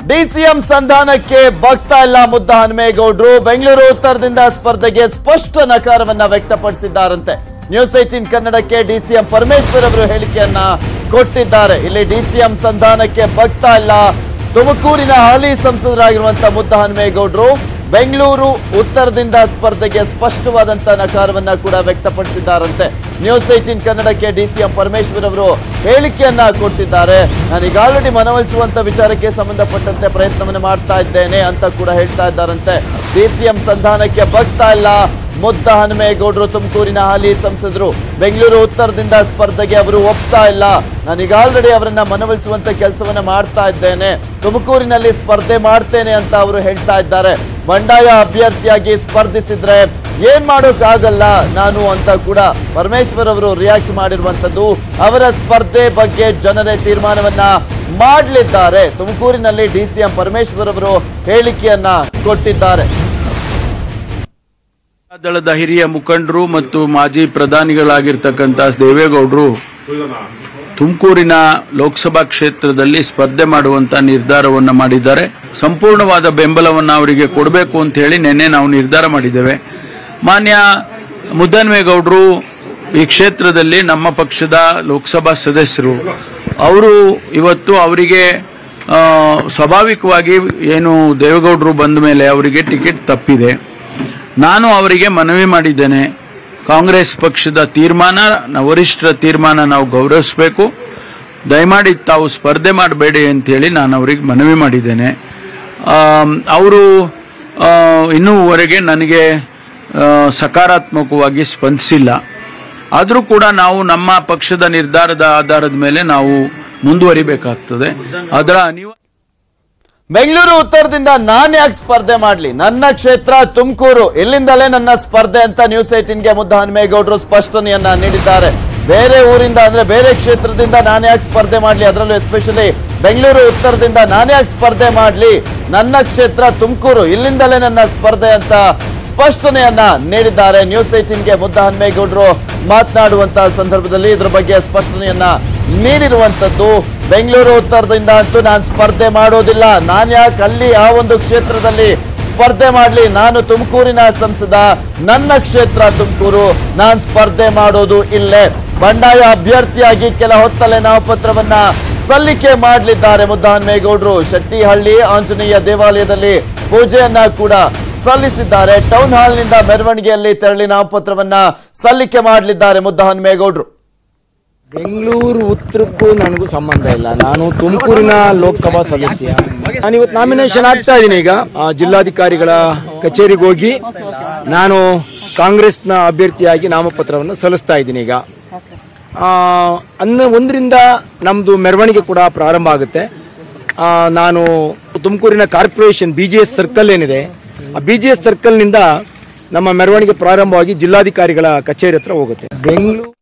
DCM ಸಂಧಾನಕ್ಕೆ ಬಗ್ತಾ ಇಲ್ಲ ಮುದ್ದ ಹನುಮೇಗೌಡರು ಬೆಂಗಳೂರು ಉತ್ತರದಿಂದ ಸ್ಪರ್ಧೆಗೆ ಸ್ಪಷ್ಟ ನಕಾರವನ್ನ ವ್ಯಕ್ತಪಡಿಸಿದ್ದಾರಂತೆ ನ್ಯೂಸ್ ಏಟೀನ್ ಕನ್ನಡಕ್ಕೆ ಡಿಸಿಎಂ ಪರಮೇಶ್ವರ್ ಅವರು ಹೇಳಿಕೆಯನ್ನ ಕೊಟ್ಟಿದ್ದಾರೆ ಇಲ್ಲಿ ಡಿಸಿಎಂ ಸಂಧಾನಕ್ಕೆ ಬಗ್ತಾ ಇಲ್ಲ ತುಮಕೂರಿನ ಹಾಲಿ ಸಂಸದರಾಗಿರುವಂತಹ ಮುದ್ದ ಹನುಮೇಗೌಡರು ಬೆಂಗಳೂರು ಉತ್ತರದಿಂದ ಸ್ಪರ್ಧೆಗೆ ಸ್ಪಷ್ಟವಾದಂತ ನಕಾರವನ್ನ ಕೂಡ ವ್ಯಕ್ತಪಡಿಸಿದ್ದಾರಂತೆ ನ್ಯೂಸ್ ಏಟೀನ್ ಕನ್ನಡಕ್ಕೆ ಡಿಸಿಎಂ ಪರಮೇಶ್ವರ್ ಅವರು ಹೇಳಿಕೆಯನ್ನ ಕೊಟ್ಟಿದ್ದಾರೆ ನಾನೀಗ ಆಲ್ರೆಡಿ ಮನವೊಲಿಸುವಂತ ವಿಚಾರಕ್ಕೆ ಸಂಬಂಧಪಟ್ಟಂತೆ ಪ್ರಯತ್ನವನ್ನು ಮಾಡ್ತಾ ಇದ್ದೇನೆ ಅಂತ ಕೂಡ ಹೇಳ್ತಾ ಇದ್ದಾರಂತೆ ಡಿಸಿಎಂ ಸಂಧಾನಕ್ಕೆ ಬಗ್ತಾ ಇಲ್ಲ ಮುದ್ದ ಹನುಮೇಗೌಡರು ತುಮಕೂರಿನ ಹಾಲಿ ಸಂಸದರು ಬೆಂಗಳೂರು ಉತ್ತರದಿಂದ ಸ್ಪರ್ಧೆಗೆ ಅವರು ಒಪ್ತಾ ಇಲ್ಲ ನಾನೀಗ ಆಲ್ರೆಡಿ ಅವರನ್ನ ಮನವೊಲಿಸುವಂತ ಕೆಲಸವನ್ನ ಮಾಡ್ತಾ ಇದ್ದೇನೆ ತುಮಕೂರಿನಲ್ಲಿ ಸ್ಪರ್ಧೆ ಮಾಡ್ತೇನೆ ಅಂತ ಅವರು ಹೇಳ್ತಾ ಇದ್ದಾರೆ ಬಂಡಾಯ ಅಭ್ಯರ್ಥಿಯಾಗಿ ಸ್ಪರ್ಧಿಸಿದ್ರೆ ಏನ್ ಮಾಡೋಕ್ಕಾಗಲ್ಲ ನಾನು ಅಂತ ಕೂಡ ಪರಮೇಶ್ವರ್ ಅವರು ರಿಯಾಕ್ಟ್ ಮಾಡಿರುವಂತದ್ದು ಅವರ ಸ್ಪರ್ಧೆ ಬಗ್ಗೆ ಜನರೇ ತೀರ್ಮಾನವನ್ನ ಮಾಡಲಿದ್ದಾರೆ ತುಮಕೂರಿನಲ್ಲಿ ಡಿಸಿಎಂ ಪರಮೇಶ್ವರ್ ಅವರು ಹೇಳಿಕೆಯನ್ನ ಕೊಟ್ಟಿದ್ದಾರೆ ದಳದ ಹಿರಿಯ ಮುಖಂಡರು ಮತ್ತು ಮಾಜಿ ಪ್ರಧಾನಿಗಳಾಗಿರ್ತಕ್ಕಂಥ ದೇವೇಗೌಡರು ತುಮಕೂರಿನ ಲೋಕಸಭಾ ಕ್ಷೇತ್ರದಲ್ಲಿ ಸ್ಪರ್ಧೆ ಮಾಡುವಂತ ನಿರ್ಧಾರವನ್ನು ಮಾಡಿದ್ದಾರೆ ಸಂಪೂರ್ಣವಾದ ಬೆಂಬಲವನ್ನು ಅವರಿಗೆ ಕೊಡಬೇಕು ಅಂತ ಹೇಳಿ ನಿನ್ನೆ ನಾವು ನಿರ್ಧಾರ ಮಾಡಿದ್ದೇವೆ ಮಾನ್ಯ ಮುದ್ದನ್ಮೇಗೌಡರು ಈ ಕ್ಷೇತ್ರದಲ್ಲಿ ನಮ್ಮ ಪಕ್ಷದ ಲೋಕಸಭಾ ಸದಸ್ಯರು ಅವರು ಇವತ್ತು ಅವರಿಗೆ ಆ, ಸ್ವಾಭಾವಿಕವಾಗಿ ಏನು ದೇವೇಗೌಡರು ಬಂದ ಮೇಲೆ ಅವರಿಗೆ ಟಿಕೆಟ್ ತಪ್ಪಿದೆ ನಾನು ಅವರಿಗೆ ಮನವಿ ಮಾಡಿದ್ದೇನೆ ಕಾಂಗ್ರೆಸ್ ಪಕ್ಷದ ತೀರ್ಮಾನ ನ- ವರಿಷ್ಠರ ತೀರ್ಮಾನ ನಾವು ಗೌರವಿಸಬೇಕು ದಯಮಾಡಿ ತಾವು ಸ್ಪರ್ಧೆ ಮಾಡಬೇಡಿ ಅಂತೇಳಿ ನಾನು ಅವರಿಗೆ ಮನವಿ ಮಾಡಿದ್ದೇನೆ ಅವರು ಇನ್ನೂವರೆಗೆ ನನಗೆ ಆ, ಸಕಾರಾತ್ಮಕವಾಗಿ ಸ್ಪಂದಿಸಿಲ್ಲ ಆದರೂ ಕೂಡ ನಾವು ನಮ್ಮ ಪಕ್ಷದ ನಿರ್ಧಾರದ ಆಧಾರದ ಮೇಲೆ ನಾವು ಮುಂದುವರಿಬೇಕಾಗ್ತದೆ ಅದರ ಅನಿವಾರ್ಯ ಬೆಂಗಳೂರು ಉತ್ತರದಿಂದ ನಾನ್ ಯಾಕೆ ಸ್ಪರ್ಧೆ ಮಾಡ್ಲಿ ನನ್ನ ಕ್ಷೇತ್ರ ತುಮಕೂರು ಇಲ್ಲಿಂದಲೇ ನನ್ನ ಸ್ಪರ್ಧೆ ಅಂತ ನ್ಯೂಸ್ ಏಟೀನ್ಗೆ ಮುದ್ದ ಹನುಮೇಗೌಡರು ಸ್ಪಷ್ಟನೆಯನ್ನ ನೀಡಿದ್ದಾರೆ ಬೇರೆ ಊರಿಂದ ಅಂದ್ರೆ ಬೇರೆ ಕ್ಷೇತ್ರದಿಂದ ನಾನು ಯಾಕೆ ಸ್ಪರ್ಧೆ ಮಾಡ್ಲಿ ಅದರಲ್ಲೂ ಎಸ್ಪೆಷಲಿ ಬೆಂಗಳೂರು ಉತ್ತರದಿಂದ ನಾನು ಯಾಕೆ ಸ್ಪರ್ಧೆ ಮಾಡ್ಲಿ ನನ್ನ ಕ್ಷೇತ್ರ ತುಮಕೂರು ಇಲ್ಲಿಂದಲೇ ನನ್ನ ಸ್ಪರ್ಧೆ ಅಂತ ಸ್ಪಷ್ಟನೆಯನ್ನ ನೀಡಿದ್ದಾರೆ ನ್ಯೂಸ್ ಏಟೀನ್ಗೆ ಮುದ್ದ ಹನುಮೇಗೌಡರು ಮಾತನಾಡುವಂತಹ ಸಂದರ್ಭದಲ್ಲಿ ಇದ್ರ ಬಗ್ಗೆ ಸ್ಪಷ್ಟನೆಯನ್ನ ನೀಡಿರುವಂತದ್ದು ಬೆಂಗಳೂರು ಉತ್ತರದಿಂದ ಅಂತೂ ನಾನು ಸ್ಪರ್ಧೆ ಮಾಡೋದಿಲ್ಲ ನಾನು ಯಾಕೆ ಅಲ್ಲಿ ಆ ಒಂದು ಕ್ಷೇತ್ರದಲ್ಲಿ ಸ್ಪರ್ಧೆ ಮಾಡಲಿ ನಾನು ತುಮಕೂರಿನ ಸಂಸದ ನನ್ನ ಕ್ಷೇತ್ರ ತುಮಕೂರು ನಾನು ಸ್ಪರ್ಧೆ ಮಾಡೋದು ಇಲ್ಲೇ ಬಂಡಾಯ ಅಭ್ಯರ್ಥಿಯಾಗಿ ಕೆಲ ಹೊತ್ತಲ್ಲೇ ನಾಮಪತ್ರವನ್ನ ಸಲ್ಲಿಕೆ ಮಾಡಲಿದ್ದಾರೆ ಮುದ್ದಹನುಮೇಗೌಡರು ಶೆಟ್ಟಿಹಳ್ಳಿ ಆಂಜನೇಯ ದೇವಾಲಯದಲ್ಲಿ ಪೂಜೆಯನ್ನ ಕೂಡ ಸಲ್ಲಿಸಿದ್ದಾರೆ ಟೌನ್ ಹಾಲ್ನಿಂದ ಮೆರವಣಿಗೆಯಲ್ಲಿ ತೆರಳಿ ನಾಮಪತ್ರವನ್ನ ಸಲ್ಲಿಕೆ ಮಾಡಲಿದ್ದಾರೆ ಮುದ್ದಹನುಮೇಗೌಡರು ಬೆಂಗಳೂರು ಉತ್ತರಕ್ಕೂ ನನಗೂ ಸಂಬಂಧ ಇಲ್ಲ ನಾನು ತುಮಕೂರಿನ ಲೋಕಸಭಾ ಸದಸ್ಯ ನಾನು ಇವತ್ತು ನಾಮಿನೇಷನ್ ಆಗ್ತಾ ಇದ್ದೀನಿ ಈಗ ಆ, ಜಿಲ್ಲಾಧಿಕಾರಿಗಳ ಕಚೇರಿಗೆ ಹೋಗಿ ನಾನು ಕಾಂಗ್ರೆಸ್ನ ಅಭ್ಯರ್ಥಿಯಾಗಿ ನಾಮಪತ್ರವನ್ನು ಸಲ್ಲಿಸ್ತಾ ಇದ್ದೀನಿ ಈಗ ಆ, ಅನ್ನ ಒಂದರಿಂದ ನಮ್ಮದು ಮೆರವಣಿಗೆ ಕೂಡ ಪ್ರಾರಂಭ ಆಗುತ್ತೆ ಆ, ನಾನು ತುಮಕೂರಿನ corporation B G S circle ಏನಿದೆ ಆ ಬಿ ಜಿ ಎಸ್ ಸರ್ಕಲ್ನಿಂದ ನಮ್ಮ ಮೆರವಣಿಗೆ ಪ್ರಾರಂಭವಾಗಿ ಜಿಲ್ಲಾಧಿಕಾರಿಗಳ ಕಚೇರಿ ಹತ್ರ ಹೋಗುತ್ತೆ ಬೆಂಗಳೂರು